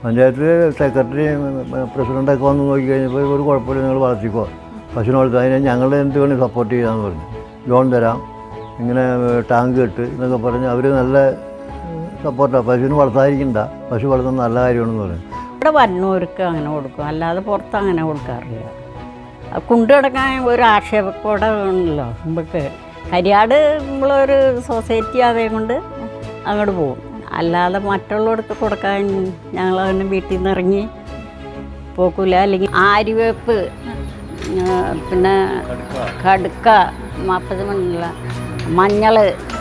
പഞ്ചായത്തിൽ സെക്രട്ടറി പ്രസിഡൻ്റൊക്കെ വന്ന് നോക്കി കഴിഞ്ഞപ്പോൾ ഒരു കുഴപ്പമില്ല നിങ്ങൾ വളർത്തിക്കോ പശുവിനെ വളർത്തുക അതിനെ ഞങ്ങൾ എന്ത് വേണമെങ്കിൽ സപ്പോർട്ട് ചെയ്യാമെന്ന് പറഞ്ഞു ലോൺ തരാം ഇങ്ങനെ ടാങ്ക് കെട്ട് എന്നൊക്കെ പറഞ്ഞ് അവർ നല്ല സപ്പോർട്ടാണ് പശുവിനെ വളർത്താതിരിക്കണ്ട പശു വളർത്തുന്നത് നല്ല കാര്യമാണെന്ന് പറഞ്ഞു ഇവിടെ വരുന്നവർക്ക് അങ്ങനെ കൊടുക്കും അല്ലാതെ പുറത്ത് അങ്ങനെ കൊടുക്കാറില്ല അത് കൊണ്ടുനടക്കാൻ ഒരു ആക്ഷേപത്തോടെ ഉണ്ടല്ലോ നമുക്ക് കരിയാട് നമ്മളൊരു സൊസൈറ്റി അതേ കൊണ്ട് അങ്ങോട്ട് പോകും അല്ലാതെ മറ്റുള്ളവർക്ക് കൊടുക്കാൻ ഞങ്ങൾ അങ്ങനെ വീട്ടിൽ നിന്ന് ഇറങ്ങി പോക്കില്ല അല്ലെങ്കിൽ ആര്യവേപ്പ് ആ, പിന്നെ കടുക്ക മപ്പത്തില്ല മഞ്ഞൾ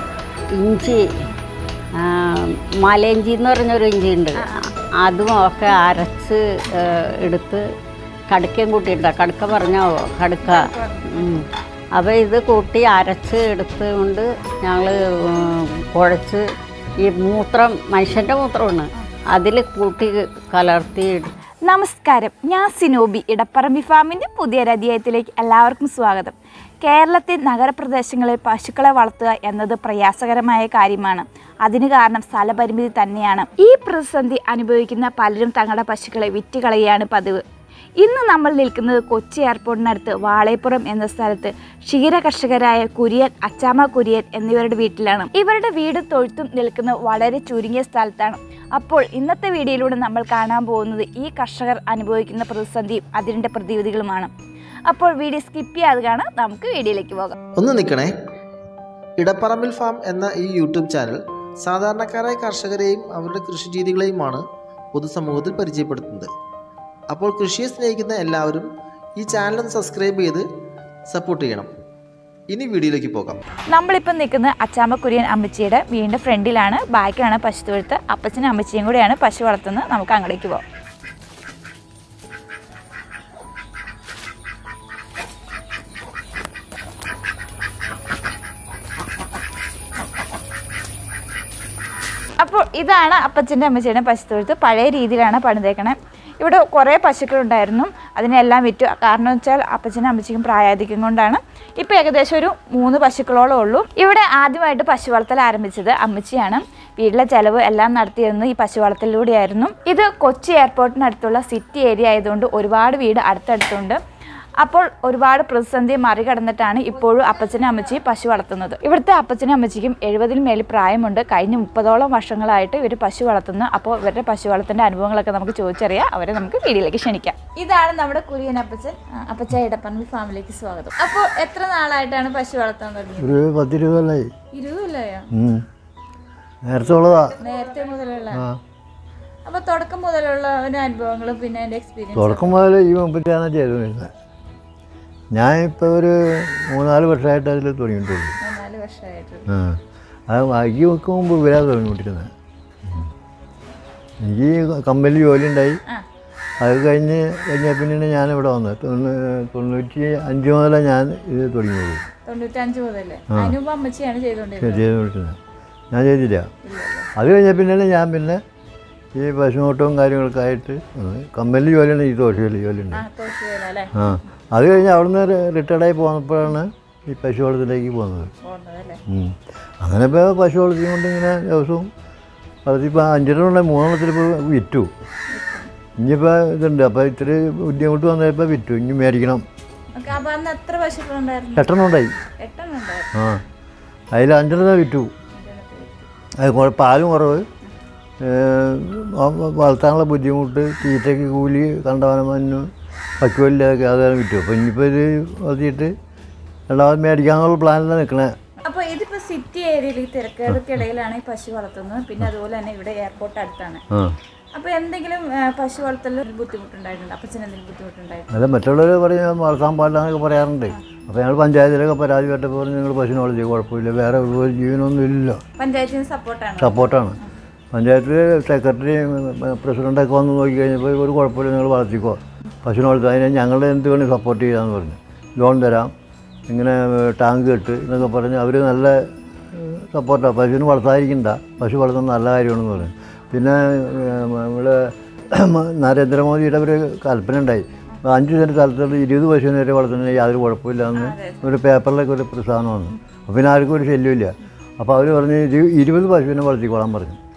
ഇഞ്ചി ആ, മലയിഞ്ചി എന്ന് പറഞ്ഞൊരു ഇഞ്ചി ഉണ്ട് അതും ഒക്കെ അരച്ച് ആ, എടുത്ത് കടുക്കയും കൂട്ടിയിട്ട കടുക്ക പറഞ്ഞോ കടുക്ക അപ്പോൾ ഇത് കൂട്ടി അരച്ച് എടുത്ത് കൊണ്ട് ഞങ്ങൾ കുഴച്ച് ഈ മൂത്രം മനുഷ്യൻ്റെ മൂത്രമാണ് അതിൽ കൂട്ടി കലർത്തി എടുത്ത് നമസ്കാരം ഞാൻ സിനോബി ഇടപ്പറമ്പി ഫാമിൻ്റെ പുതിയൊരു അധ്യായത്തിലേക്ക് എല്ലാവർക്കും സ്വാഗതം കേരളത്തിൽ നഗരപ്രദേശങ്ങളിൽ പശുക്കളെ വളർത്തുക എന്നത് പ്രയാസകരമായ കാര്യമാണ് അതിന് കാരണം സ്ഥലപരിമിതി തന്നെയാണ് ഈ പ്രതിസന്ധി അനുഭവിക്കുന്ന പലരും തങ്ങളുടെ പശുക്കളെ വിറ്റുകളയുകയാണ് പതിവ് ഇന്ന് നമ്മൾ നിൽക്കുന്നത് കൊച്ചി എയർപോർട്ടിനടുത്ത് വാളയപ്പുറം എന്ന സ്ഥലത്ത് ക്ഷീര കർഷകരായ കുര്യൻ അച്ചാമ്മ കുര്യൻ എന്നിവരുടെ വീട്ടിലാണ് ഇവരുടെ വീട് തൊഴുത്തും നിൽക്കുന്ന വളരെ ചുരുങ്ങിയ സ്ഥലത്താണ് അപ്പോൾ ഇന്നത്തെ വീഡിയോയിലൂടെ നമ്മൾ കാണാൻ പോകുന്നത് ഈ കർഷകർ അനുഭവിക്കുന്ന പ്രതിസന്ധിയും അതിൻ്റെ പ്രതിവിധികളുമാണ് അപ്പോൾ വീഡിയോ സ്കിപ്പ് ചെയ്യാതെ കാണാം നമുക്ക് വീഡിയോയിലേക്ക് പോകാം ഒന്ന് നിൽക്കണേ ഇടപ്പറമ്പിൽ ഫാം എന്ന ഈ യൂട്യൂബ് ചാനൽ സാധാരണക്കാരായ കർഷകരെയും അവരുടെ കൃഷിരീതികളെയുമാണ് പൊതുസമൂഹത്തിൽ പരിചയപ്പെടുത്തുന്നത് അപ്പോൾ കൃഷിയെ സ്നേഹിക്കുന്ന എല്ലാവരും ഈ ചാനൽ ഒന്ന് സബ്സ്ക്രൈബ് ചെയ്ത് സപ്പോർട്ട് ചെയ്യണം ഇനി വീഡിയോയിലേക്ക് പോകാം നമ്മളിപ്പം നിൽക്കുന്നത് അച്ചാമ്മ കുര്യൻ അമ്മച്ചിയുടെ വീടിൻ്റെ ഫ്രണ്ടിലാണ് ബാക്കിലാണ് പശു തൊഴുത്ത് അപ്പച്ചനും അമ്മച്ചിയും കൂടെയാണ് പശു വളർത്തുന്നത് നമുക്ക് അങ്ങോട്ടേക്ക് പോകാം അപ്പോൾ ഇതാണ് അപ്പച്ചൻ്റെ അമ്മച്ചിയുടെ പശു തൊഴുത്ത് പഴയ രീതിയിലാണ് പണിതേക്കണേ ഇവിടെ കുറേ പശുക്കളുണ്ടായിരുന്നു അതിനെല്ലാം വിറ്റു കാരണം വെച്ചാൽ അപ്പച്ചനും അമ്മച്ചിക്കും പ്രായാധിക്യം കൊണ്ടാണ് ഇപ്പോൾ ഏകദേശം ഒരു മൂന്ന് പശുക്കളോളം ഉള്ളൂ ഇവിടെ ആദ്യമായിട്ട് പശു വളർത്തൽ ആരംഭിച്ചത് അമ്മച്ചിയാണ് വീട്ടിലെ ചെലവ് എല്ലാം നടത്തിയിരുന്നത് ഈ പശു വളർത്തലിലൂടെയായിരുന്നു ഇത് കൊച്ചി എയർപോർട്ടിനടുത്തുള്ള സിറ്റി ഏരിയ ആയതുകൊണ്ട് ഒരുപാട് വീട് അടുത്തടുത്തുണ്ട് അപ്പോൾ ഒരുപാട് പ്രതിസന്ധി മറികടന്നിട്ടാണ് ഇപ്പോഴും അപ്പച്ചനും അമ്മച്ചിയും പശു വളർത്തുന്നത് ഇവിടുത്തെ അപ്പച്ചനും അമ്മച്ചിക്കും എഴുപതിന് മേൽ പ്രായമുണ്ട് കഴിഞ്ഞ മുപ്പതോളം വർഷങ്ങളായിട്ട് ഇവർ പശു വളർത്തുന്നു അപ്പോൾ ഇവരുടെ പശു വളർത്തേണ്ട അനുഭവങ്ങളൊക്കെ നമുക്ക് ചോദിച്ചറിയാം അവരെ നമുക്ക് വീഡിയോയിലേക്ക് ക്ഷണിക്കാം ഇതാണ് നമ്മുടെ കുര്യൻ അപ്പച്ചൻ ആ, അപ്പച്ച ഇടപ്പറമ്പ് ഫാമിലേക്ക് സ്വാഗതം അപ്പോൾ എത്ര നാളായിട്ടാണ് പശു വളർത്താൻ തുടങ്ങിയത് ഒരു പത്തിരുപത് കൊല്ലായി ഇരുപതല്ലയോ ഉം. നേരത്തെ ഉള്ളതാ നേരത്തെ മുതലുള്ള ആ അപ്പോൾ തുടക്കം മുതലുള്ള ഒരു അനുഭവങ്ങളും പിന്നെ എൻ്റെ എക്സ്പീരിയൻസ് തുടക്കം മുതൽ ഈ മുമ്പിട്ടാണ് ചെയ്തുകൊണ്ടിരുന്നത് ഞാൻ ഇപ്പോൾ ഒരു മൂന്നാല് വർഷമായിട്ട് അതിൽ തുടങ്ങിയിട്ടുള്ളൂ മൂന്നാല് വർഷമായിട്ട് ആ അത് ബാക്കി വെക്കും മുമ്പ് ഇവരാ തുടങ്ങിക്കൊണ്ടിരുന്നത് ഉം. എനിക്ക് കമ്പനി ജോലി ഉണ്ടായി ആ അത് കഴിഞ്ഞ് കഴിഞ്ഞ പിന്നെയാണ് ഞാനിവിടെ വന്നത് തൊണ്ണൂ തൊണ്ണൂറ്റി അഞ്ച് മുതലാണ് ഞാൻ ഇത് തുടങ്ങിയത് തൊണ്ണൂറ്റഞ്ച് മുതലേ അതിന് മുമ്പ് അമ്മച്ചിയാണ് ചെയ്തുകൊണ്ടിരുന്നത് ചെയ്തുകൊണ്ടിരുന്നത് ഞാൻ ചെയ്തില്ല അത് കഴിഞ്ഞ പിന്നെയാണ് ഞാൻ പിന്നെ ഈ പശുമോട്ടവും കാര്യങ്ങളൊക്കെ ആയിട്ട് കമ്പനി ജോലിയാണ് ഈ തോഷി ജോലിയുണ്ട് ആ തോശിവേല അല്ലേ ആ അത് കഴിഞ്ഞ് അവിടുന്ന് റിട്ടയർഡായി പോന്നപ്പോഴാണ് ഈ പശു വളത്തിലേക്ക് പോകുന്നത് പോകുന്നത് അല്ലേ ഉം. അങ്ങനെ ഇപ്പോൾ പശു വളർത്തിക്കൊണ്ട് ഇങ്ങനെ ദിവസവും വളർത്തിപ്പോൾ അഞ്ചെണ്ണം മൂന്നെണ്ണത്തിൽ ഇപ്പോൾ വിറ്റു ഇനിയിപ്പോൾ ഇതുണ്ട് അപ്പോൾ ഇത്തിരി ബുദ്ധിമുട്ട് വന്നപ്പോൾ വിറ്റു ഇനി മേടിക്കണം ഓക്കെ അപ്പൊ അന്ന് എത്ര പശുക്കളുണ്ടായിരുന്നു എട്ടെണ്ണം ഉണ്ടായി എട്ടെണ്ണം ഉണ്ടായിരുന്നു ആ അതിൽ അഞ്ചെണ്ണം വിറ്റു അത് കുറെ- പാലും കുറവ് ഏഹ്, വ- വളർത്താനുള്ള ബുദ്ധിമുട്ട് തീറ്റയ്ക്ക് കൂലി കണ്ടവനമഞ്ഞു പശുവല്ലൊക്കെ അതാണ് വിറ്റു അപ്പോൾ ഇനിയിപ്പോൾ ഇത് വളർത്തിയിട്ട് രണ്ടാമത് മേടിക്കാന്നുള്ള പ്ലാനിലാണ് നിൽക്കണേ അപ്പൊ ഇതിപ്പോ സിറ്റി ഏരിയയിൽ ഈ തിരക്കേടക്കിടയിലാണ് ഈ പശു വളർത്തുന്നത് പിന്നെ അതുപോലെ തന്നെ ഇവിടെ എയർപോർട്ട് അടുത്താണ് ആ അപ്പൊ എന്തെങ്കിലും ആ, പശു വളർത്തലിൽ ബുദ്ധിമുട്ടുണ്ടായിട്ടുണ്ട് അപ്പച്ചന് എന്തെങ്കിലും ബുദ്ധിമുട്ടുണ്ടായിട്ടുണ്ട് അല്ല മറ്റുള്ളവർ പറഞ്ഞ് വളർത്താൻ പാടില്ല എന്നൊക്കെ പറയാറുണ്ട് അപ്പോൾ ഞങ്ങൾ പഞ്ചായത്തിലൊക്കെ പരാതി കേട്ടപ്പോൾ പറഞ്ഞു നിങ്ങൾ പശുവിനെ വളർത്തി കുഴപ്പമില്ല വേറെ ഒരു ജീവനൊന്നും ഇല്ലല്ലോ പഞ്ചായത്തിന് സപ്പോർട്ടാണ് സപ്പോർട്ടാണ് പഞ്ചായത്തിൽ സെക്രട്ടറി പ്രസിഡൻ്റൊക്കെ വന്ന് നോക്കി കഴിഞ്ഞപ്പോൾ ഒരു കുഴപ്പമില്ല നിങ്ങൾ വളർത്തിക്കോ പശുവിനെ വളർത്തുക അതിനെ ഞങ്ങൾ എന്ത് വേണമെങ്കിൽ സപ്പോർട്ട് ചെയ്യാമെന്ന് പറഞ്ഞു ലോൺ തരാം ഇങ്ങനെ ടാങ്ക് കെട്ട് എന്നൊക്കെ പറഞ്ഞ് അവർ നല്ല സപ്പോർട്ടാണ് പശുവിനെ വളർത്താതിരിക്കണ്ട പശു വളർത്തുന്നത് നല്ല കാര്യമാണെന്ന് പറഞ്ഞു പിന്നെ നമ്മുടെ നരേന്ദ്രമോദിയുടെ ഒരു കൽപ്പന ഉണ്ടായി അഞ്ച് സെൻറ്റ് സ്ഥലത്തോട് ഇരുപത് പശുവിനെ വരെ വളർത്തുന്നതിന് യാതൊരു കുഴപ്പമില്ല എന്ന് ഒരു പേപ്പറിലൊക്കെ ഒരു പ്രസ്ഥാനം വന്നു അപ്പോൾ പിന്നെ ആർക്കും ഒരു ശല്യമില്ല അപ്പോൾ അവർ പറഞ്ഞ് ഇരു ഇരുപത് പശുവിനെ വളർത്തിക്കോളാൻ പറഞ്ഞു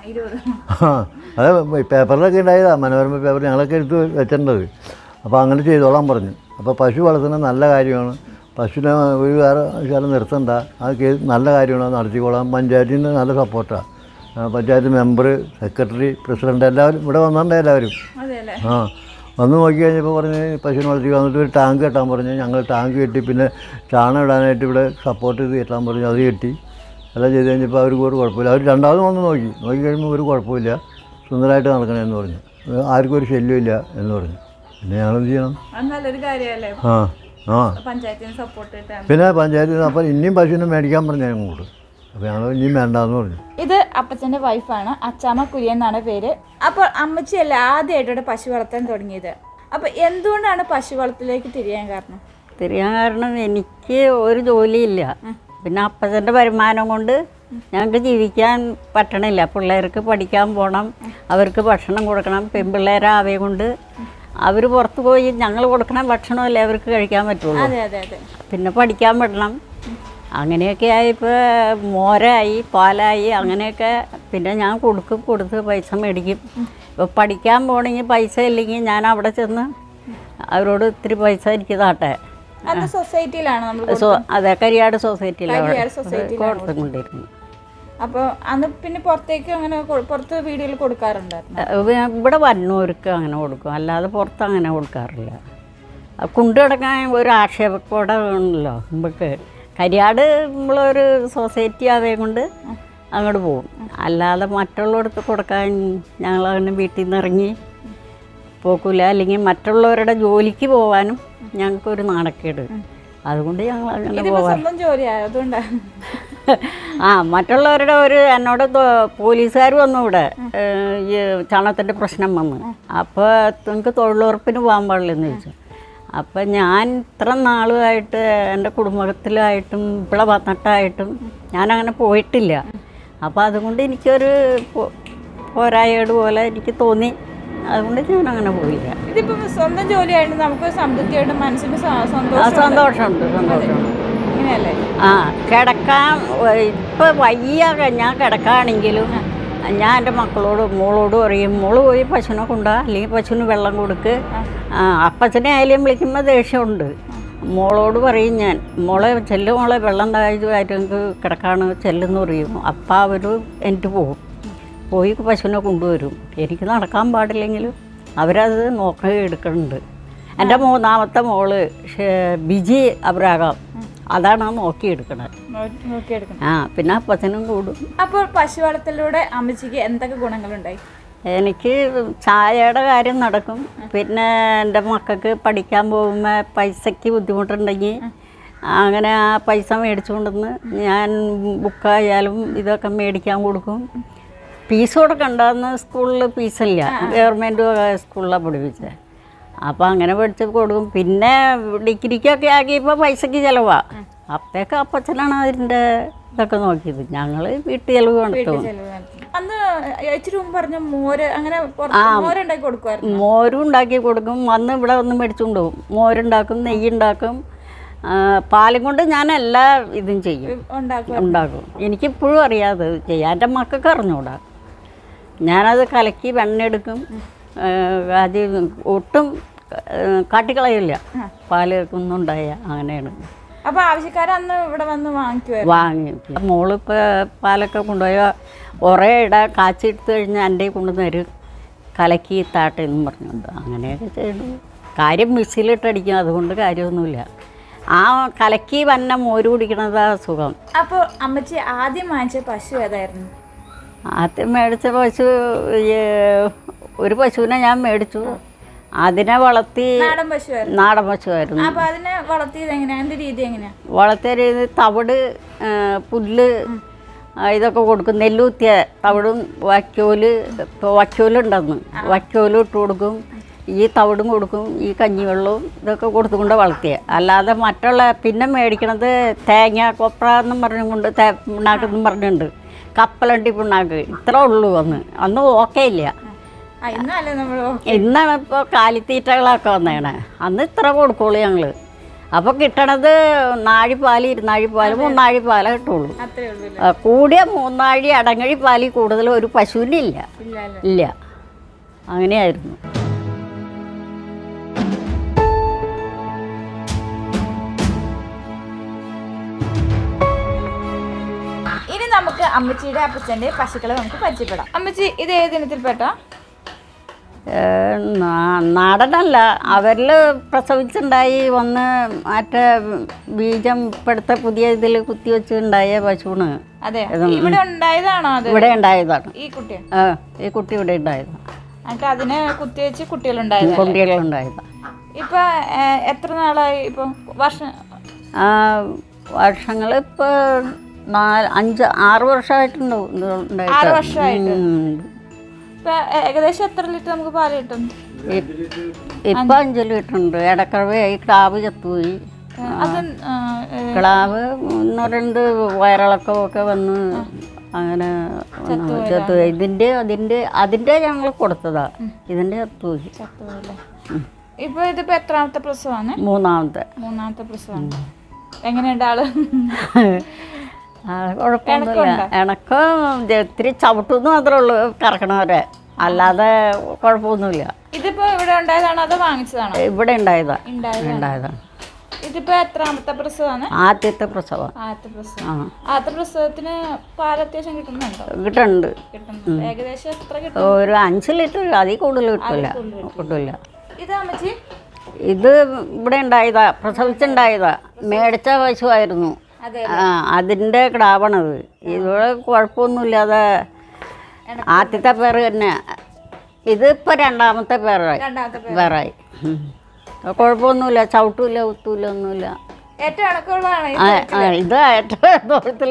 ഇരുപത് ആ അത് പേപ്പറിലൊക്കെ ഉണ്ടായതാണ് മനോരമ പേപ്പർ ഞങ്ങളൊക്കെ എടുത്ത് വെച്ചിട്ടുണ്ടത് അപ്പോൾ അങ്ങനെ ചെയ്തോളാൻ പറഞ്ഞു അപ്പോൾ പശു വളർത്തുന്നത് നല്ല കാര്യമാണ് പശുവിനെ ഒരു വേറെ സ്ഥലം നിർത്തണ്ട അത് കേ- നല്ല കാര്യമാണ് അത് നടത്തിക്കോളാം പഞ്ചായത്തിൽ നിന്ന് നല്ല സപ്പോർട്ടാണ് പഞ്ചായത്ത് മെമ്പർ സെക്രട്ടറി പ്രസിഡൻ്റ് എല്ലാവരും ഇവിടെ വന്നിട്ടുണ്ട് എല്ലാവരും അതെ അല്ലേ ആ വന്ന് നോക്കി കഴിഞ്ഞപ്പോൾ പറഞ്ഞ് പശുവിനെ വളർത്തി വന്നിട്ട് ഒരു ടാങ്ക് കെട്ടാൻ പറഞ്ഞു ഞങ്ങൾ ടാങ്ക് കെട്ടി പിന്നെ ചാണകം ഇടാനായിട്ട് ഇവിടെ സപ്പോർട്ട് ചെയ്ത് കെട്ടാൻ പറഞ്ഞു അത് കെട്ടി എല്ലാം ചെയ്ത് കഴിഞ്ഞപ്പോൾ അവർക്ക് ഒരു കുഴപ്പമില്ല അവർ രണ്ടാമത് വന്ന് നോക്കി നോക്കി കഴിയുമ്പോൾ ഒരു കുഴപ്പമില്ല സുന്ദരമായിട്ട് നടക്കണമെന്ന് പറഞ്ഞു ആർക്കും ഒരു ശല്യമില്ല എന്ന് പറഞ്ഞു പിന്നെ ഞങ്ങളെന്ത് ചെയ്യണം അത് നല്ലൊരു കാര്യമല്ലേ ആ ആ പഞ്ചായത്തിന് സപ്പോർട്ട് കിട്ടാൻ പിന്നെ പഞ്ചായത്തിൽ നിന്ന് അപ്പോൾ ഇനിയും പശുവിനെ മേടിക്കാൻ പറഞ്ഞു ഞങ്ങളോട് അപ്പോൾ ഞങ്ങൾ ഇനിയും വേണ്ടാന്ന് പറഞ്ഞു ഇത് അപ്പച്ചൻ്റെ വൈഫാണ് അച്ചാമ്മ കുര്യൻ എന്നാണ് പേര് അപ്പോൾ അമ്മച്ചിയല്ല ആദ്യമായിട്ട് ഇവിടെ പശു വളർത്താൻ തുടങ്ങിയത് അപ്പോൾ എന്തുകൊണ്ടാണ് പശു വളർത്തലേക്ക് തിരിയാൻ കാരണം തിരിയാൻ കാരണം എനിക്ക് ഒരു ജോലിയില്ല പിന്നെ അപ്പച്ചൻ്റെ വരുമാനം കൊണ്ട് ഞങ്ങൾക്ക് ജീവിക്കാൻ പറ്റണില്ല പിള്ളേർക്ക് പഠിക്കാൻ പോകണം അവർക്ക് ഭക്ഷണം കൊടുക്കണം പെൺപിള്ളേരാവേ കൊണ്ട് അവർ പുറത്ത് പോയി ഞങ്ങൾ കൊടുക്കണ ഭക്ഷണമല്ലേ അവർക്ക് കഴിക്കാൻ പറ്റുള്ളൂ അതെ അതെ അതെ പിന്നെ പഠിക്കാൻ വിടണം അങ്ങനെയൊക്കെ ആയപ്പോൾ മോരായി പാലായി അങ്ങനെയൊക്കെ പിന്നെ ഞാൻ കൊടുക്കും കൊടുത്ത് പൈസ മേടിക്കും ഇപ്പോൾ പഠിക്കാൻ പോകണമെങ്കിൽ പൈസ ഇല്ലെങ്കിൽ ഞാൻ അവിടെ ചെന്ന് അവരോട് ഇത്തിരി പൈസ എനിക്ക് താട്ടെ അന്ന് സൊസൈറ്റിയിലാണ് നമ്മൾ സോ അതെ കരിയാട് സൊസൈറ്റിയിലാണ് കരിയാട് സൊസൈറ്റിയിലാണ് കൊടുത്തുകൊണ്ടിരുന്നത് അപ്പോൾ അന്ന് പിന്നെ പുറത്തേക്ക് അങ്ങനെ കൊ- പുറത്ത് വീടുകളിൽ കൊടുക്കാറുണ്ടായിരുന്നു ഏഹ് ഇവിടെ വന്നവർക്ക് അങ്ങനെ കൊടുക്കും അല്ലാതെ പുറത്ത് അങ്ങനെ കൊടുക്കാറില്ല അത് കൊണ്ടു കിടക്കാൻ ഒരു ആക്ഷേപത്തോടെ ഉണ്ടല്ലോ നമുക്ക് കരിയാട് നമ്മളൊരു സൊസൈറ്റി ആവേ കൊണ്ട് അങ്ങോട്ട് പോകും അല്ലാതെ മറ്റുള്ളവർക്ക് കൊടുക്കാൻ ഞങ്ങളങ്ങനെ വീട്ടിൽ നിന്ന് ഇറങ്ങി പോക്കില്ല അല്ലെങ്കിൽ മറ്റുള്ളവരുടെ ജോലിക്ക് പോകാനും ഞങ്ങൾക്കൊരു നാണക്കേട് അതുകൊണ്ട് ഞങ്ങൾ അങ്ങനെ ഇതിപ്പോ പോകാൻ സ്വന്തം ജോലിയായോ അതുകൊണ്ടാണ് ആ മറ്റുള്ളവരുടെ ഒരു എന്നോട് പോലീസുകാർ വന്നു ഇവിടെ ഏഹ്, ഈ ചാണകത്തിൻ്റെ പ്രശ്നം വന്ന് അപ്പോൾ നിങ്ങൾക്ക് തൊഴിലുറപ്പിന് പോകാൻ പാടില്ലെന്ന് ചോദിച്ചു അപ്പം ഞാൻ ഇത്ര നാളുമായിട്ട് എൻ്റെ കുടുംബത്തിലായിട്ടും ഇവിടെ വന്നിട്ടായിട്ടും ഞാനങ്ങനെ പോയിട്ടില്ല അപ്പോൾ അതുകൊണ്ട് എനിക്കൊരു പോ- പോരായേട് പോലെ എനിക്ക് തോന്നി അതുകൊണ്ട് ഞാൻ അങ്ങനെ പോയില്ല ഇതിപ്പോ സ്വന്തം ജോലിയായിട്ട് നമുക്ക് സംതൃപ്തിയായിട്ട് മനസ്സിന് സ- ആ സന്തോഷം സന്തോഷമുണ്ട് സന്തോഷമുണ്ട് ഇങ്ങനെയല്ലേ ആ കിടക്കാൻ ഇപ്പം വയ്യ ഞാൻ കിടക്കുകയാണെങ്കിലും ഞാൻ എൻ്റെ മക്കളോട് മോളോട് പറയും മോള് പോയി പശുവിനെ കൊണ്ടുവാ അല്ലെങ്കിൽ പശുവിന് വെള്ളം കൊടുക്ക് ആ, അപ്പച്ചനെ ആയാലും വിളിക്കുമ്പോൾ ദേഷ്യമുണ്ട് മോളോട് പറയും ഞാൻ മോളെ ചെല്ലു മോളെ വെള്ളം താഴ്ചയായിട്ട് എനിക്ക് കിടക്കാണ് ചെല്ലെന്ന് പറയും അപ്പം അവർ എനിക്ക് പോകും പോയി പശുവിനെ കൊണ്ടുവരും എനിക്ക് നടക്കാൻ പാടില്ലെങ്കിലും അവരത് നോക്കി എടുക്കുന്നുണ്ട് എൻ്റെ മൂന്നാമത്തെ മോള് ഷേ- ബിജി അബ്രാഹാം അതാണ് നോക്കിയെടുക്കണത് നോ- നോക്കിയെടുക്കണം ആ പിന്നെ അപ്പച്ചനും കൂടും അപ്പോൾ പശു വളർത്തലിലൂടെ അമ്മച്ചിക്ക് എന്തൊക്കെ ഗുണങ്ങളുണ്ടായി എനിക്ക് ചായയുടെ കാര്യം നടക്കും പിന്നെ എൻ്റെ മക്കൾക്ക് പഠിക്കാൻ പോകുമ്പോൾ പൈസയ്ക്ക് ബുദ്ധിമുട്ടുണ്ടെങ്കിൽ അങ്ങനെ ആ പൈസ മേടിച്ചുകൊണ്ടുവന്ന് ഞാൻ ബുക്കായാലും ഇതൊക്കെ മേടിക്കാൻ കൊടുക്കും ഫീസ് കൊടുക്കണ്ടെന്ന് സ്കൂളിൽ ഫീസില്ല ഗവൺമെൻറ് സ്കൂളിലാണ് പഠിപ്പിച്ചത് അപ്പോൾ അങ്ങനെ പഠിച്ച് കൊടുക്കും പിന്നെ ഡിഗ്രിക്കൊക്കെ ആക്കിയപ്പോൾ പൈസയ്ക്ക് ചിലവാണ് അപ്പോഴൊക്കെ അപ്പച്ചനാണ് അതിൻ്റെ ഇതൊക്കെ നോക്കിയത് ഞങ്ങൾ വീട്ടു ചിലവ് നടത്തും അന്ന് ഇച്ചിരി മുമ്പ് പറഞ്ഞ മോര് അങ്ങനെ പുറത്ത് മോരുണ്ടാക്കി കൊടുക്കുമായിരുന്നു മോരും ഉണ്ടാക്കി കൊടുക്കും വന്ന് ഇവിടെ വന്ന് മേടിച്ചുകൊണ്ട് പോകും മോരുണ്ടാക്കും നെയ്യുണ്ടാക്കും ആ, പാലും കൊണ്ട് ഞാൻ എല്ലാ ഇതും ചെയ്യും ഉണ്ടാക്കും ഉണ്ടാക്കും എനിക്കിപ്പോഴും അറിയാതെ ചെയ്യാൻ എൻ്റെ മക്കൾക്ക് അറിഞ്ഞൂടാ ഞാനത് കലക്കി വെണ്ണെടുക്കും ആ, അത് ഒട്ടും ആ, കാട്ടിക്കളയില്ല പാല് ഒന്നുണ്ടായ അങ്ങനെയാണ് അപ്പൊ ആവശ്യക്കാർ അന്ന് ഇവിടെ വന്ന് വാങ്ങിക്കുമായിരുന്നു വാങ്ങി മോളിപ്പോൾ പാലൊക്കെ കൊണ്ടുപോയ കുറേ ഇട കാച്ചെടുത്ത് കഴിഞ്ഞാൽ എൻ്റെ കൊണ്ടു തരും കലക്കി താട്ടെന്നും പറഞ്ഞുകൊണ്ട് അങ്ങനെയൊക്കെ ചെയ്തു കാര്യം മിക്സിയിലിട്ടടിക്കും അതുകൊണ്ട് കാര്യമൊന്നുമില്ല ആ കലക്കി വന്ന മോര് കുടിക്കണതാ സുഖം അപ്പോൾ അമ്മച്ചി ആദ്യം വാങ്ങിച്ച പശു ഏതായിരുന്നു ആദ്യം മേടിച്ച പശു ഈ ഒരു പശുവിനെ ഞാൻ മേടിച്ചു അതിനെ വളർത്തി നാടൻ പശുവായിരുന്നു നാടൻ പശുവായിരുന്നു അപ്പൊ അതിനെ വളർത്തിയത് എങ്ങനെയാ അതിന്റെ രീതി എങ്ങനെയാ വളർത്തിയ രീതി തവിട് ആ, പുല്ല് ആ, ഇതൊക്കെ കൊടുക്കും നെല്ലുത്തിയ തവിടും വക്കോല് ഇപ്പോൾ വക്കോലുണ്ടെന്ന് വക്കോലും ഇട്ട് കൊടുക്കും ഈ തവിടും കൊടുക്കും ഈ കഞ്ഞിവെള്ളവും ഇതൊക്കെ കൊടുത്തുകൊണ്ട് വളർത്തിയ അല്ലാതെ മറ്റുള്ള പിന്നെ മേടിക്കണത് തേങ്ങ കൊപ്ര എന്നും പറഞ്ഞുകൊണ്ട് തേ പിണ്ണാക്കെന്നും പറഞ്ഞുണ്ട് കപ്പലണ്ടി പിണ്ണാക്ക് ഇത്ര ഉള്ളൂ അന്ന് അന്ന് ഓക്കെ ഇല്ല ആ ഇന്നല്ലേ നമ്മൾ ഇന്നാണ് ഇപ്പോൾ കാലിത്തീറ്റകളൊക്കെ വന്നേണേ അന്ന് ഇത്ര കൊടുക്കുള്ളൂ ഞങ്ങൾ അപ്പോൾ കിട്ടണത് നാഴിപ്പാൽ ഇരുന്നാഴിപ്പാൽ മൂന്നാഴിപ്പാലേ കിട്ടുള്ളൂ അത്രേ ഉള്ളൂ ആ, കൂടിയ മൂന്നാഴി അടങ്ങഴി പാലിൽ കൂടുതൽ ഒരു പശുവിനില്ല ഇല്ല അല്ലേ ഇല്ല അങ്ങനെയായിരുന്നു ഇനി നമുക്ക് അമ്മച്ചിയുടെ അപ്പച്ചന്റെ പശുക്കളെ നമുക്ക് പരിചയപ്പെടാം അമ്മച്ചി ഇത് ഏത് ഇനത്തിൽപ്പെട്ട ഏ, നാ- നാടനല്ല അവരിൽ പ്രസവിച്ചുണ്ടായി വന്ന് മറ്റേ ബീജം ഇപ്പോഴത്തെ പുതിയ ഇതിൽ കുത്തിവെച്ചുണ്ടായ പശുവാണ് അതെ ഇവിടെ ഉണ്ടായതാണോ അത് ഇവിടെ ഉണ്ടായതാണ് ഈ കുട്ടി ആ ഈ കുട്ടി ഇവിടെ ഉണ്ടായതാണ് എന്നിട്ട് അതിനെ കുത്തിവെച്ച് കുട്ടികളുണ്ടായത് കുട്ടികളുണ്ടായതാണ് ഇപ്പൊ ഏഹ്, എത്ര നാളായി ഇപ്പൊ വർഷം ആ വർഷങ്ങൾ ഇപ്പോൾ നാല് അഞ്ച് ആറ് വർഷമായിട്ടുണ്ടോ ഇത് ഉണ്ടായിട്ട് ആറ് വർഷമായിട്ട് ഉം. ഇപ്പൊ ഏകദേശം എത്ര ലിറ്റർ നമുക്ക് പാല് കിട്ടും ഇപ്പം അഞ്ച് ലിറ്റർ ഉണ്ട് ഇടക്കഴവയായി ക്ലാവ് ചത്തുപോയി ഏഹ്, അത് ഏഹ്, ക്ലാവ് ഒന്ന് രണ്ട് വയറിളക്കമൊക്കെ വന്ന് അങ്ങനെ ചത്തുപോയി ഇതിൻ്റെ അതിൻ്റെ അതിൻ്റെ ഞങ്ങൾ കൊടുത്തതാ ഇതിൻ്റെ ചത്തുപോയി ചത്തുപോയല്ലേ ഇപ്പൊ ഇതിപ്പോ എത്രാമത്തെ പ്രസവമാണ് മൂന്നാമത്തെ മൂന്നാമത്തെ പ്രസവമാണ് എങ്ങനെയുണ്ട് ആള് ആ, കുഴപ്പമൊന്നുമില്ല എനക്കും ഇത്തിരി ചവിട്ടുന്നു മാത്രമേ ഉള്ളൂ കറക്കണവരെ അല്ലാതെ കുഴപ്പമൊന്നുമില്ല ഇതിപ്പോ ഇവിടെ ഉണ്ടായതാണോ അതോ വാങ്ങിച്ചതാണോ ഇവിടെ ഉണ്ടായതാ ഉണ്ടായത് ഉണ്ടായതാണ് ഇതിപ്പോ എത്രാമത്തെ പ്രസവമാണ് ആദ്യത്തെ പ്രസവം ആദ്യത്തെ പ്രസവം ആ ആദ്യത്തെ പ്രസവത്തിന് പാൽ അത്യാവശ്യം കിട്ടുന്നുണ്ടോ കിട്ടുന്നുണ്ട് കിട്ടുന്നുണ്ട് ഏകദേശം എത്ര കിട്ടും ഒരു അഞ്ച് ലിറ്റർ അതിൽ കൂടുതൽ കിട്ടില്ല കിട്ടില്ല ഇത് അമ്മച്ചി ഇത് ഇവിടെ ഉണ്ടായതാ പ്രസവിച്ചുണ്ടായതാ മേടിച്ച പശുവായിരുന്നു അതെ ആ അതിൻ്റെ ക്ടാവണത് ഇവിടെ കുഴപ്പമൊന്നുമില്ലാതെ ആദ്യത്തെ പേര് തന്നെ ഇതിപ്പോൾ രണ്ടാമത്തെ പേരായി രണ്ടാമത്തെ പേര്. പേരായി ഉം. കുഴപ്പമൊന്നുമില്ല ചവിട്ടില്ല കുത്തൂല ഒന്നുമില്ല ഏറ്റവും ഇണക്കമുള്ളതാണ് ഈ ആ, ആ, ഇത് ഏറ്റവും ദൂരത്തിൽ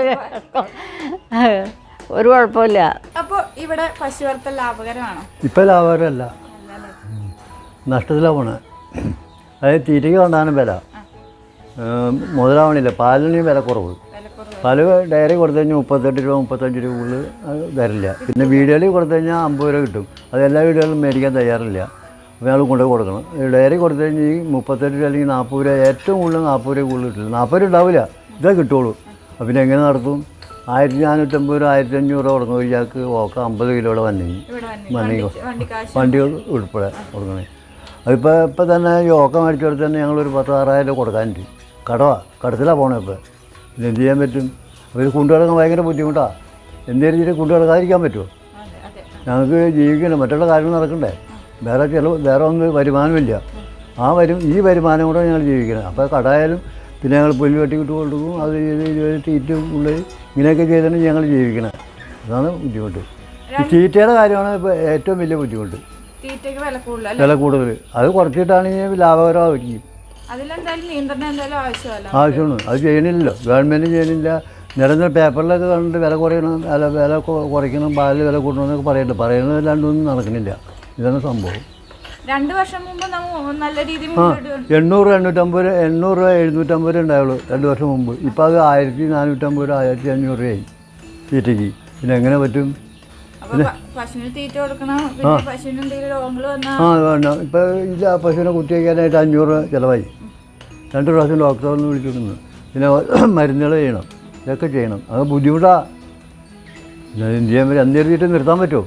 ഒരു കുഴപ്പമില്ല അപ്പൊ ഇവിടെ പശു വളർത്തൽ ലാഭകരമാണോ ഇപ്പം ലാഭകരമല്ല നഷ്ടത്തിലാണ് പോണേ അതായത് തീറ്റയ്ക്ക് കൊണ്ടാണ് വില ഏം, മുതലാവണില്ല പാലിന് വില കുറവ് പാല് ഡയറി കൊടുത്തു കഴിഞ്ഞാൽ മുപ്പത്തെട്ട് രൂപ മുപ്പത്തഞ്ച് രൂപ കൂടുതൽ അത് തരില്ല പിന്നെ വീടുകളിൽ കൊടുത്തു കഴിഞ്ഞാൽ അമ്പത് രൂപ കിട്ടും അത് എല്ലാ വീടുകളിലും മേടിക്കാൻ തയ്യാറില്ല അപ്പോൾ ഞങ്ങൾ കൊണ്ടുപോയി കൊടുക്കണം ഈ ഡയറി കൊടുത്തു കഴിഞ്ഞാൽ ഈ മുപ്പത്തെട്ട് രൂപ അല്ലെങ്കിൽ നാൽപ്പത് രൂപ ഏറ്റവും കൂടുതൽ നാൽപ്പത് രൂപ കൂടുതൽ കിട്ടില്ല നാൽപ്പത് രൂപ ഉണ്ടാവില്ല ഇതേ കിട്ടുള്ളൂ അപ്പോൾ പിന്നെ എങ്ങനെ നടത്തും ആയിരത്തി നാനൂറ്റമ്പത് രൂപ ആയിരത്തി അഞ്ഞൂറ് രൂപ കൊടുക്കുന്ന ഒരു ചാക്ക് ഓക്ക അമ്പത് കിലോയുടെ വന്നെങ്കിൽ ഇവിടെ വന്നി- വന്നി വണ്ടി കാശ് വണ്ടി ഉൾപ്പെടെ കൊടുക്കണേ അതിപ്പോൾ ഇപ്പം തന്നെ ഈ ഓക്ക മേടിച്ചു കൊടുത്ത് തന്നെ ഞങ്ങളൊരു പത്ത് ആറായിരം രൂപ കൊടുക്കാനുണ്ട് കടവാ കടത്തിലാണ് പോണേ ഇപ്പോൾ ഇത് എന്ത് ചെയ്യാൻ പറ്റും അവർ കൊണ്ടുനടക്കാൻ ഭയങ്കര ബുദ്ധിമുട്ടാണ് എന്ത് രീതിയിൽ കൊണ്ടു നടക്കാതിരിക്കാൻ പറ്റുമോ അതെ അതെ ഞങ്ങൾക്ക് ജീവിക്കണം മറ്റുള്ള കാര്യങ്ങൾ നടക്കണ്ടേ വേറെ ചിലവ് വേറെ ഒന്നും വരുമാനമില്ല ആ വരും ഈ വരുമാനം കൂടെ ഞങ്ങൾ ജീവിക്കണം അപ്പോൾ കടായാലും പിന്നെ ഞങ്ങൾ പുല്ല് വെട്ടി വിട്ട് കൊടുക്കും അത് ചെയ്ത് ഇത് ചെയ്ത് തീറ്റ ഉള്ളിൽ ഇങ്ങനെയൊക്കെ ചെയ്താണ് ഞങ്ങൾ ജീവിക്കണം അതാണ് ബുദ്ധിമുട്ട് ഈ തീറ്റയുടെ കാര്യമാണ് ഇപ്പോൾ ഏറ്റവും വലിയ ബുദ്ധിമുട്ട് തീറ്റയ്ക്ക് വില കൂടുതൽ വില കൂടുതൽ അത് കുറച്ചിട്ടാണെങ്കിൽ ലാഭകരമായിരിക്കും അതിലെന്തായാലും നിയന്ത്രണം എന്തായാലും ആവശ്യമല്ല ആവശ്യമാണ് അത് ചെയ്യണില്ലല്ലോ ഗവൺമെൻറ് ചെയ്യണില്ല നിരന്തരം പേപ്പറിലൊക്കെ കണ്ടിട്ട് വില കുറയണം വില വില കൊ- കുറയ്ക്കണം പാലിൽ വില കൂട്ടണമെന്നൊക്കെ പറയുന്നുണ്ട് പറയുന്നത് രണ്ടൊന്നും നടക്കണില്ല ഇതാണ് സംഭവം രണ്ടു വർഷം മുമ്പ് നമ്മ നല്ല രീതിയിൽ ആ മുന്നോട്ട് എണ്ണൂറ് എണ്ണൂറ്റമ്പത് രൂപ എണ്ണൂറ് രൂപ എഴുന്നൂറ്റമ്പത് രൂപ ഉണ്ടായുള്ളൂ രണ്ട് വർഷം മുമ്പ് ഇപ്പോൾ അത് ആയിരത്തി നാനൂറ്റമ്പത് രൂപ ആയിരത്തി അഞ്ഞൂറ് രൂപയായി തീറ്റയ്ക്ക് പിന്നെ എങ്ങനെ പറ്റും അപ്പൊ പ- പശുവിന് തീറ്റ കൊടുക്കണം പിന്നെ പശുവിന് എന്തെങ്കിലും രോഗങ്ങൾ വന്നാൽ ആ വേണ്ട ഇപ്പോൾ ഇല്ല പശുവിനെ കുത്തി വയ്ക്കാനായിട്ട് അഞ്ഞൂറ് രൂപ ചിലവായി രണ്ട് പ്രാവശ്യം ഡോക്ടറിന് വിളിച്ചിരുന്നു പിന്നെ മരുന്നുകൾ ചെയ്യണം ഇതൊക്കെ ചെയ്യണം അത് ബുദ്ധിമുട്ടാണ് പിന്നെ എന്ത് ചെയ്യാൻ പറ്റും അന്നേരം തീറ്റ നിർത്താൻ പറ്റുമോ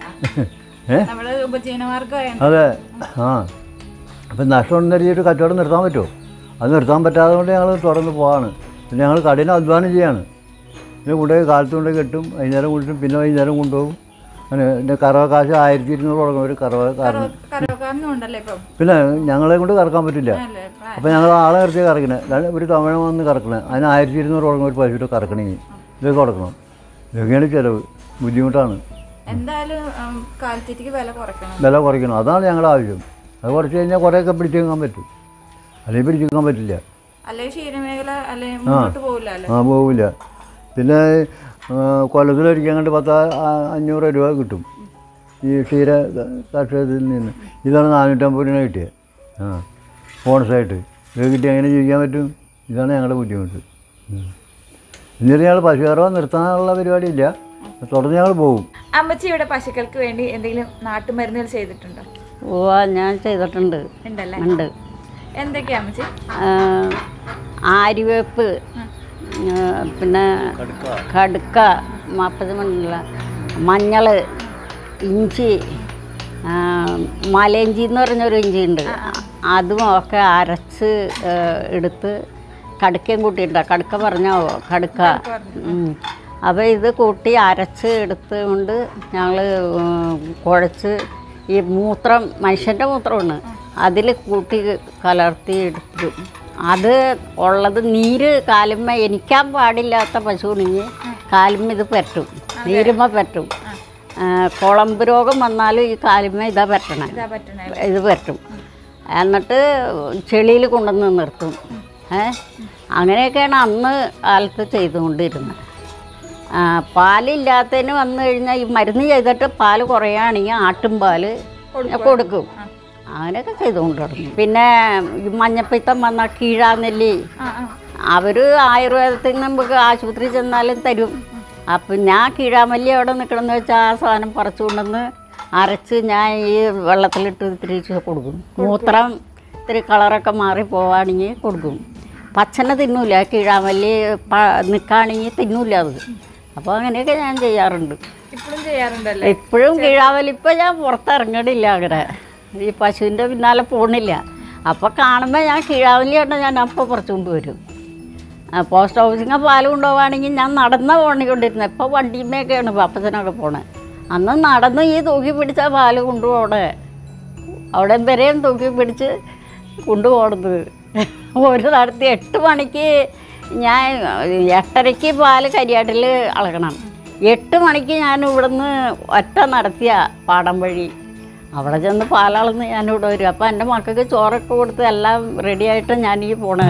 ഏ നമ്മുടെ ഉപജീവനമാർഗമാണ് അതെ ആ അപ്പം നഷ്ടം ഉണ്ടെങ്കിൽ കച്ചവടം നിർത്താൻ പറ്റുമോ അത് നിർത്താൻ പറ്റാതെ കൊണ്ട് ഞങ്ങൾ തുടർന്ന് പോവാണ് പിന്നെ ഞങ്ങൾ കഠിന അധ്വാനം ചെയ്യാണ് പിന്നെ കൊണ്ടുപോയി കാലത്ത് കൊണ്ട് കെട്ടും വൈകുന്നേരം കൊണ്ടും പിന്നെ വൈകുന്നേരം കൊണ്ടുപോകും അങ്ങനെ പിന്നെ കറവ കാശ് ആയിരത്തി ഇരുന്നൂറ് തുടങ്ങും ഒരു കറവ കാരണം കറവക്കാരനും ഉണ്ടല്ലേ ഇപ്പം പിന്നെ ഞങ്ങളെ കൊണ്ട് കറക്കാൻ പറ്റില്ല അല്ലേ ഇപ്പം അപ്പോൾ ഞങ്ങൾ ആളെ നിർത്തി കറക്കണേ രണ്ട് ഒരു തമിഴ് വന്ന് കറക്കണേ അതിന് ആയിരത്തി ഇരുന്നൂറ് തുടങ്ങും ഒരു പശുവിട്ട് കറക്കണമെങ്കിൽ ഇതൊക്കെ കൊടുക്കണം ഇതൊക്കെയാണ് ചിലവ് ബുദ്ധിമുട്ടാണ് എന്തായാലും ഉം, കാലിത്തീറ്റയ്ക്ക് വില കുറയ്ക്കണം വില കുറയ്ക്കണം അതാണ് ഞങ്ങളുടെ ആവശ്യം അത് കുറച്ച് കഴിഞ്ഞാൽ കുറേയൊക്കെ പിടിച്ചു വെക്കാൻ പറ്റും അല്ലെങ്കിൽ പിടിച്ചു വെക്കാൻ പറ്റില്ല അല്ലെങ്കിൽ ക്ഷീരമേഖല അല്ലെങ്കിൽ മുന്നോട്ട് പോകില്ല അല്ലേ ആ പോവില്ല പിന്നെ ആ, കൊല്ലത്തിലൊരിക്കൽ കണ്ട് പത്ത് ആ- അഞ്ഞൂറ് രൂപ കിട്ടും ഈ ക്ഷീര കർഷകത്തിൽ നിന്ന് ഇതാണ് നാനൂറ്റമ്പത് രൂപ കിട്ടിയത് ആ ബോണസായിട്ട് ഇത് കിട്ടി എങ്ങനെ ജീവിക്കാൻ പറ്റും ഇതാണ് ഞങ്ങളുടെ ബുദ്ധിമുട്ട് ഉം. എന്നിട്ട് ഞങ്ങൾ പശു കറവ നിർത്താനുള്ള പരിപാടിയില്ല തുടർന്ന് ഞങ്ങൾ പോകും അമ്മച്ചി ഇവിടെ പശുക്കൾക്ക് വേണ്ടി എന്തെങ്കിലും നാട്ടുമരുന്നുകൾ ചെയ്തിട്ടുണ്ടോ ഓ ഞാൻ ചെയ്തിട്ടുണ്ട് ഉണ്ടല്ലേ ഉണ്ട് എന്തൊക്കെയാ അമ്മച്ചി ആ, ആര്യവേപ്പ് ആ, പിന്നെ കടുക്ക മപ്പത് മണില്ല മഞ്ഞൾ ഇഞ്ചി ആ, മലയിഞ്ചി എന്ന് പറഞ്ഞൊരു ഇഞ്ചി ഉണ്ട് അതും ഒക്കെ അരച്ച് ആ, എടുത്ത് കടുക്കയും കൂട്ടിയിട്ടാ കടുക്ക പറഞ്ഞോ കടുക്ക അപ്പോൾ ഇത് കൂട്ടി അരച്ച് എടുത്തുകൊണ്ട് ഞങ്ങൾ കുഴച്ച് ഈ മൂത്രം മനുഷ്യൻ്റെ മൂത്രമാണ് അതിൽ കൂട്ടി കലർത്തി എടുത്തു അത് ഉള്ളത് നീര് കാലുമ്മ എനിക്കാൻ പാടില്ലാത്ത പശുവിണെങ്കിൽ കാലുമ്മ ഇത് പറ്റും നീരുമ്മ പറ്റും ആ, കുളമ്പ് രോഗം വന്നാലും ഈ കാലുമ്മ ഇതാ പറ്റണേ ഇതാ പറ്റണേ ഇത് പറ്റും എന്നിട്ട് ചെളിയിൽ കൊണ്ടുവന്ന് നിർത്തും ഏ അങ്ങനെയൊക്കെയാണ് അന്ന് കാലത്ത് ചെയ്തുകൊണ്ടിരുന്നത് ആ, പാലില്ലാത്തതിന് വന്നു കഴിഞ്ഞാൽ ഈ മരുന്ന് ചെയ്തിട്ട് പാല് കുറയുകയാണെങ്കിൽ ആട്ടും പാല് കൊടുക്കും അങ്ങനെയൊക്കെ ചെയ്തുകൊണ്ട് തുടങ്ങി പിന്നെ ഈ മഞ്ഞപ്പിത്തം വന്ന കീഴാനെല്ലി ആ ആ അവർ ആയുർവേദത്തിൽ നമുക്ക് ആശുപത്രി ചെന്നാലും തരും അപ്പം ഞാൻ കീഴാമല്ലി അവിടെ നിൽക്കണമെന്ന് വെച്ചാൽ ആ സാധനം പറിച്ചു കൊണ്ടുവന്ന് അരച്ച് ഞാൻ ഈ വെള്ളത്തിലിട്ട് ഇത്തിരി ചെ- കൊടുക്കും മൂത്രം ഇത്തിരി കളറൊക്കെ മാറി പോവാണെങ്കിൽ കൊടുക്കും പച്ചനെ തിന്നൂല കീഴാമല്ലി പ നിൽക്കുകയാണെങ്കിൽ തിന്നൂല അത് അപ്പോൾ അങ്ങനെയൊക്കെ ഞാൻ ചെയ്യാറുണ്ട് ഇപ്പോഴും ചെയ്യാറുണ്ടല്ലേ ഇപ്പോഴും കീഴാമല്ലി ഇപ്പം ഞാൻ പുറത്തിറങ്ങണില്ല അങ്ങനെ ഈ പശുവിൻ്റെ പിന്നാലെ പോണില്ല അപ്പോൾ കാണുമ്പോൾ ഞാൻ കീഴാമല്ലി കണ്ടാൽ ഞാൻ അപ്പോൾ പറിച്ചുകൊണ്ട് വരും ആ, പോസ്റ്റ് ഓഫീസിൽ പാൽ കൊണ്ടുപോവാണെങ്കിൽ ഞാൻ നടന്ന പോണിക്കൊണ്ടിരുന്നത് ഇപ്പോൾ വണ്ടിയുമേയൊക്കെയാണ് അപ്പച്ചനൊക്കെ പോണത് അന്ന് നടന്ന് ഈ തൂക്കി പിടിച്ച പാല് കൊണ്ടുപോകണേ അവിടെ വരെയും തൂക്കി പിടിച്ച് കൊണ്ടുപോകുന്നത് ഒരു നടത്തി എട്ട് മണിക്ക് ഞാൻ എട്ടരയ്ക്ക് പാല് കരിയാട്ടിൽ അളക്കണം എട്ട് മണിക്ക് ഞാൻ ഇവിടുന്ന് ഒറ്റ നടത്തിയ പാടം വഴി അവിടെ ചെന്ന് പാലളന്ന് ഞാനിവിടെ വരും അപ്പോൾ എൻ്റെ മക്കൾക്ക് ചോറൊക്കെ കൊടുത്ത് എല്ലാം റെഡിയായിട്ട് ഞാൻ ഈ പോണേ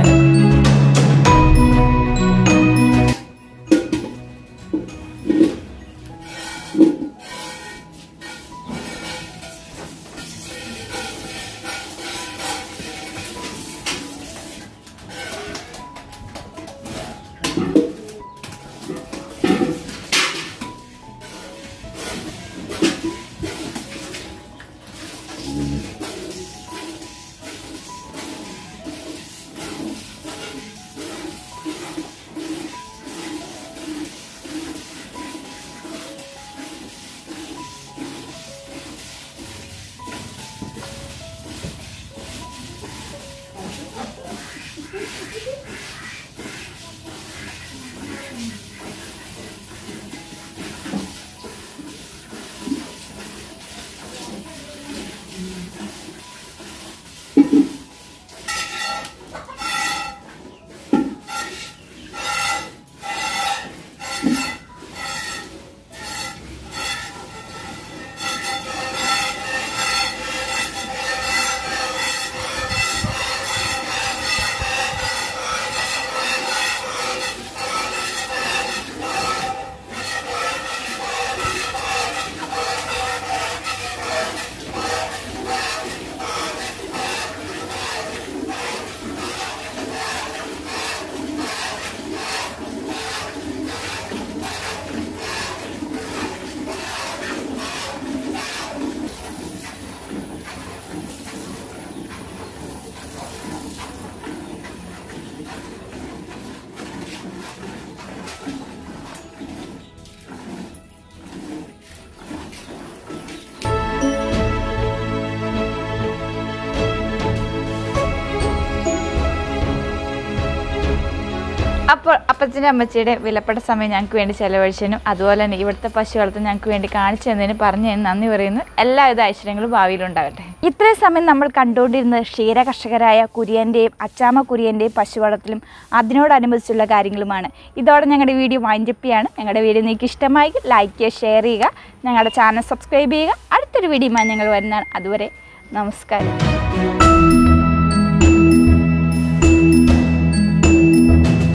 അപ്പോൾ അപ്പച്ചൻ്റെ അമ്മച്ചിയുടെ വിലപ്പെട്ട സമയം ഞങ്ങൾക്ക് വേണ്ടി ചെലവഴിച്ചതിനും അതുപോലെ തന്നെ ഇവിടുത്തെ പശു വളർത്തൽ ഞങ്ങൾക്ക് വേണ്ടി കാണിച്ചു തന്നതിന് പറഞ്ഞതിന് നന്ദി പറയുന്നു എല്ലാവിധ ഐശ്വര്യങ്ങളും ഭാവിയിലുണ്ടാകട്ടെ ഇത്രയും സമയം നമ്മൾ കണ്ടുകൊണ്ടിരുന്നത് ക്ഷീര കർഷകരായ കുര്യൻ്റെയും അച്ചാമ്മ കുര്യൻ്റെയും പശു വളർത്തലും അതിനോടനുബന്ധിച്ചുള്ള കാര്യങ്ങളുമാണ് ഇതോടെ ഞങ്ങളുടെ വീഡിയോ വൈൻഡപ്പിയാണ് ഞങ്ങളുടെ വീഡിയോ നിങ്ങൾക്ക് ഇഷ്ടമായെങ്കിൽ ലൈക്ക് ചെയ്യുക ഷെയർ ചെയ്യുക ഞങ്ങളുടെ ചാനൽ സബ്സ്ക്രൈബ് ചെയ്യുക അടുത്തൊരു വീഡിയോയുമായി ഞങ്ങൾ വരുന്നതാണ് അതുവരെ നമസ്കാരം